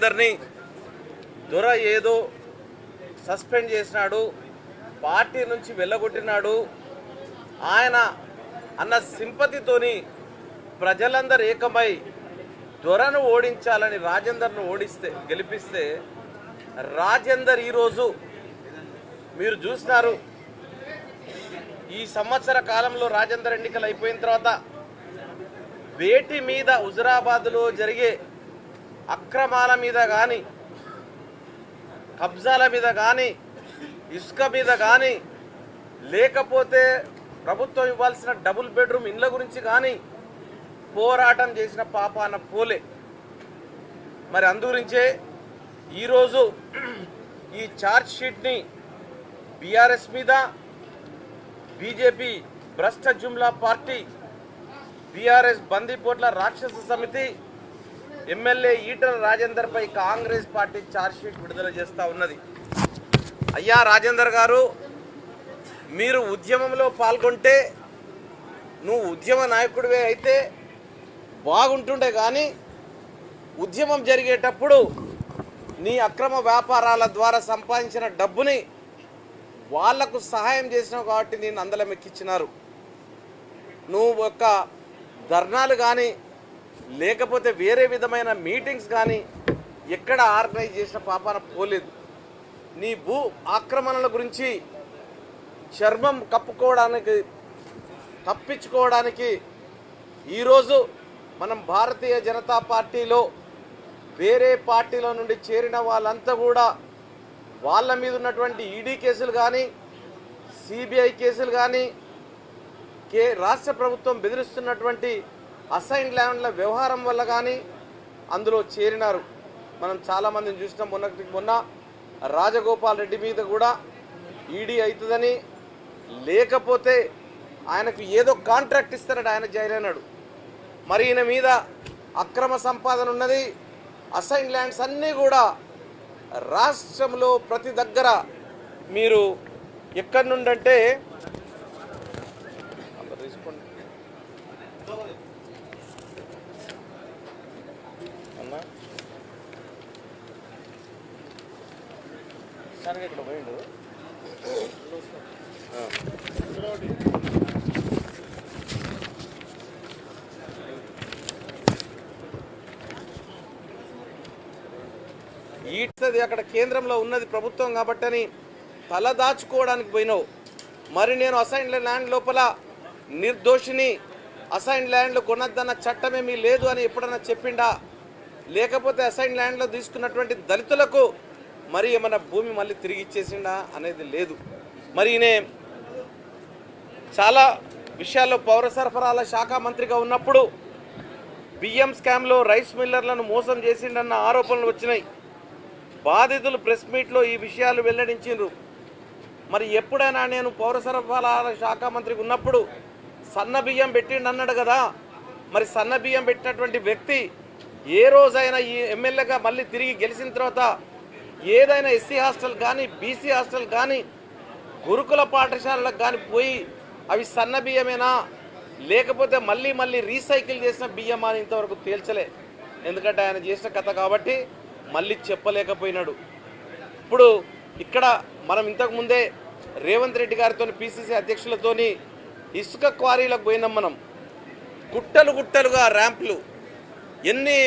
రాజేందర్ని దొర ఏదో సస్పెండ్ చేసినాడు పార్టీ నుంచి వెళ్ళగొట్టినాడు ఆయన అన్న సింపతితోని ప్రజలందరూ ఏకమై దొరను ఓడించాలని రాజేందర్ను ఓడిస్తే గెలిపిస్తే రాజేందర్ ఈరోజు మీరు చూసినారు ఈ సంవత్సర కాలంలో రాజేందర్ ఎన్నికలు అయిపోయిన తర్వాత వేటి మీద హుజరాబాద్లో జరిగే అక్రమాల మీద కానీ కబ్జాల మీద కానీ ఇసుక మీద కానీ లేకపోతే ప్రభుత్వం ఇవ్వాల్సిన డబుల్ బెడ్రూమ్ ఇండ్ల గురించి కానీ పోరాటం చేసిన పాపాన పోలే మరి అందుగురించే ఈరోజు ఈ ఛార్జ్ షీట్ని బీఆర్ఎస్ మీద బీజేపీ భ్రష్ట జుమ్లా పార్టీ బీఆర్ఎస్ బందీపోట్ల రాక్షస సమితి ఎమ్మెల్యే ఈటల రాజేందర్ పై కాంగ్రెస్ పార్టీ ఛార్జ్ షీట్ విడుదల చేస్తా ఉన్నది అయ్యా రాజేందర్ గారు మీరు ఉద్యమంలో పాల్గొంటే నువ్వు ఉద్యమ నాయకుడివే అయితే బాగుంటుండే కానీ ఉద్యమం జరిగేటప్పుడు నీ అక్రమ వ్యాపారాల ద్వారా సంపాదించిన డబ్బుని వాళ్లకు సహాయం చేసినావు కాబట్టి నేను అందలం ఎక్కించినారు నువ్వు ఒక ధర్నాలు కానీ లేకపోతే వేరే విధమైన మీటింగ్స్ కానీ ఎక్కడ ఆర్గనైజ్ చేసిన పాపాన పోలేదు నీ భూ ఆక్రమణల గురించి చర్మం కప్పుకోవడానికి తప్పించుకోవడానికి ఈరోజు మనం భారతీయ జనతా పార్టీలో వేరే పార్టీలో నుండి చేరిన వాళ్ళంతా కూడా వాళ్ళ మీద ఉన్నటువంటి ఈడీ కేసులు కానీ సిబిఐ కేసులు కానీ కే రాష్ట్ర ప్రభుత్వం బెదిరిస్తున్నటువంటి అసైన్ ల్యాండ్ల వ్యవహారం వల్ల కానీ అందులో చేరినారు మనం చాలామందిని చూసినాం మొన్నటి మొన్న రాజగోపాల్ రెడ్డి మీద కూడా ఈడీ అవుతుందని లేకపోతే ఆయనకు ఏదో కాంట్రాక్ట్ ఇస్తారని ఆయన జాయిన్ అయినాడు మరి ఈయన మీద అక్రమ సంపాదన ఉన్నది అసైన్ ల్యాండ్స్ అన్నీ కూడా రాష్ట్రంలో ప్రతి దగ్గర మీరు ఎక్కడి నుండంటే తీసుకోండి అన్నా సరిగా ఇక్కడ పోయిండు ఆ. ఈడ్చది అక్కడ కేంద్రంలో ఉన్నది ప్రభుత్వం కాబట్టని తల దాచుకోవడానికి పోయినావు మరి నేను అసైన్ ల్యాండ్ లోపల నిర్దోషిని అసైన్ ల్యాండ్లు కొనద్దన్న చట్టమేమీ లేదు అని ఎప్పుడన్నా చెప్పిండా లేకపోతే అసైన్ ల్యాండ్లో తీసుకున్నటువంటి దళితులకు మరి ఏమన్నా భూమి మళ్ళీ తిరిగి ఇచ్చేసిండా అనేది లేదు మరి ఈయన చాలా విషయాల్లో పౌర సరఫరాల శాఖ మంత్రిగా ఉన్నప్పుడు బియ్యం స్కామ్లో రైస్ మిల్లర్లను మోసం చేసిండన్న ఆరోపణలు వచ్చినాయి బాధితులు ప్రెస్ మీట్లో ఈ విషయాలు వెల్లడించిండ్రు మరి ఎప్పుడైనా నేను పౌర సరఫరాల శాఖ మంత్రికి ఉన్నప్పుడు సన్న బియ్యం పెట్టిండు అన్నాడు కదా మరి సన్న బియ్యం పెట్టినటువంటి వ్యక్తి ఏ రోజైనా ఈ ఎమ్మెల్యేగా మళ్ళీ తిరిగి గెలిచిన తర్వాత ఏదైనా ఎస్సీ హాస్టల్ కానీ బీసీ హాస్టల్ కానీ గురుకుల పాఠశాలలకు కానీ పోయి అవి సన్న బియ్యమేనా లేకపోతే మళ్ళీ మళ్ళీ రీసైకిల్ చేసిన బియ్యమా అని ఇంతవరకు తేల్చలే ఎందుకంటే ఆయన చేసిన కథ కాబట్టి మళ్ళీ చెప్పలేకపోయినాడు ఇప్పుడు ఇక్కడ మనం ఇంతకు ముందే రేవంత్ రెడ్డి గారితో పిసిసి అధ్యక్షులతోని ఇసుక క్వారీలకు పోయినాం మనం గుట్టలు గుట్టలుగా ర్యాంపులు ఎన్ని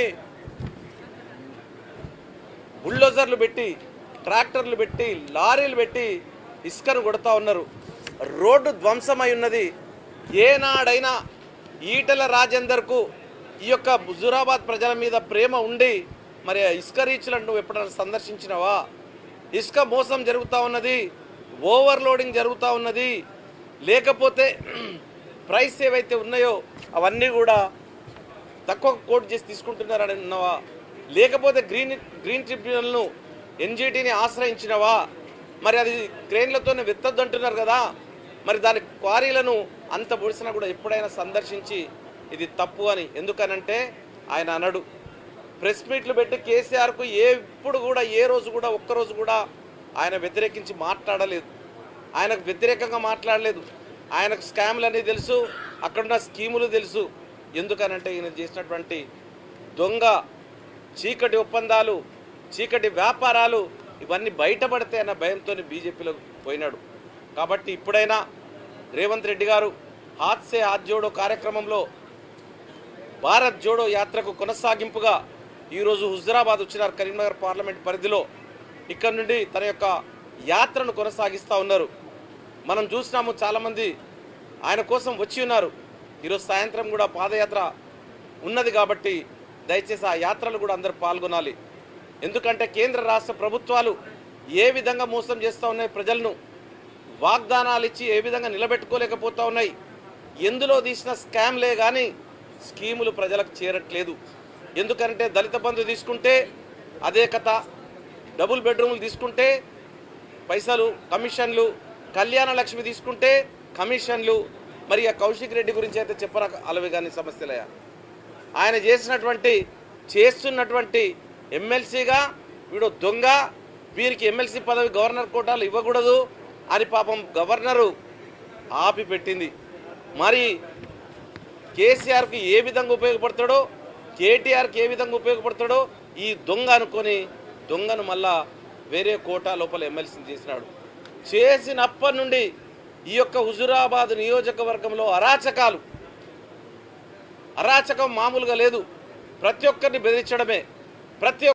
బుల్డోజర్లు పెట్టి ట్రాక్టర్లు పెట్టి లారీలు పెట్టి ఇసుకను కొడతా ఉన్నారు రోడ్డు ధ్వంసమై ఉన్నది ఏనాడైనా ఈటల రాజేందర్కు ఈ యొక్క హుజురాబాద్ ప్రజల మీద ప్రేమ ఉండి మరి ఆ ఇసుక రీచ్లను నువ్వు ఎప్పుడైనా సందర్శించినవా ఇసుక మోసం జరుగుతూ ఉన్నది ఓవర్లోడింగ్ జరుగుతూ ఉన్నది లేకపోతే ప్రైస్ ఏవైతే ఉన్నాయో అవన్నీ కూడా తక్కువ కోట్ చేసి తీసుకుంటున్నారని ఉన్నావా లేకపోతే గ్రీన్ గ్రీన్ ట్రిబ్యునల్ను ఎన్జిటిని ఆశ్రయించినవా మరి అది క్రెయిన్లతోనే వెత్తద్దు అంటున్నారు కదా మరి దాని క్వారీలను అంత పొడిసినా కూడా ఎప్పుడైనా సందర్శించి ఇది తప్పు అని ఎందుకనంటే ఆయన అనడు ప్రెస్ మీట్లు పెట్టి కేసీఆర్కు ఎప్పుడు కూడా ఏ రోజు కూడా ఒక్కరోజు కూడా ఆయన వ్యతిరేకించి మాట్లాడలేదు ఆయనకు వ్యతిరేకంగా మాట్లాడలేదు ఆయనకు స్కామ్లు అనేది తెలుసు అక్కడున్న స్కీములు తెలుసు ఎందుకనంటే ఈయన చేసినటువంటి దొంగ చీకటి ఒప్పందాలు చీకటి వ్యాపారాలు ఇవన్నీ బయటపడితే అన్న భయంతో బీజేపీలో పోయినాడు కాబట్టి ఇప్పుడైనా రేవంత్ రెడ్డి గారు హాత్ సే హాత్ జోడో కార్యక్రమంలో భారత్ జోడో యాత్రకు కొనసాగింపుగా ఈరోజు హుజరాబాద్ వచ్చినారు కరీంనగర్ పార్లమెంట్ పరిధిలో ఇక్కడ నుండి తన యొక్క యాత్రను కొనసాగిస్తూ ఉన్నారు మనం చూసినాము చాలామంది ఆయన కోసం వచ్చి ఉన్నారు ఈరోజు సాయంత్రం కూడా పాదయాత్ర ఉన్నది కాబట్టి దయచేసి ఆ యాత్రలు కూడా అందరూ పాల్గొనాలి ఎందుకంటే కేంద్ర రాష్ట్ర ప్రభుత్వాలు ఏ విధంగా మోసం చేస్తూ ఉన్నాయి ప్రజలను వాగ్దానాలు ఇచ్చి ఏ విధంగా నిలబెట్టుకోలేకపోతా ఉన్నాయి ఎందులో తీసిన స్కామ్లే కానీ స్కీములు ప్రజలకు చేరట్లేదు ఎందుకంటే దళిత బంధు తీసుకుంటే అదే కథ డబుల్ బెడ్రూమ్లు తీసుకుంటే పైసలు కమిషన్లు కళ్యాణ లక్ష్మి తీసుకుంటే కమిషన్లు మరి ఆ కౌశిక్ రెడ్డి గురించి అయితే చెప్పరా అలవి కానీ సమస్యలయ్యా ఆయన చేసినటువంటి చేస్తున్నటువంటి ఎమ్మెల్సీగా వీడు దొంగ వీరికి ఎమ్మెల్సీ పదవి గవర్నర్ కోటాలు ఇవ్వకూడదు అని పాపం గవర్నరు ఆపి పెట్టింది మరి కేసీఆర్కి ఏ విధంగా ఉపయోగపడతాడో కేటీఆర్కి ఏ విధంగా ఉపయోగపడతాడో ఈ దొంగ అనుకొని దొంగను మళ్ళా వేరే కోటా లోపల ఎమ్మెల్సీని చేసినాడు చేసినప్పటి నుండి ఈ యొక్క హుజురాబాద్ నియోజకవర్గంలో అరాచకాలు అరాచకం మామూలుగా లేదు ప్రతి ఒక్కరిని బెదిరించడమే ప్రతి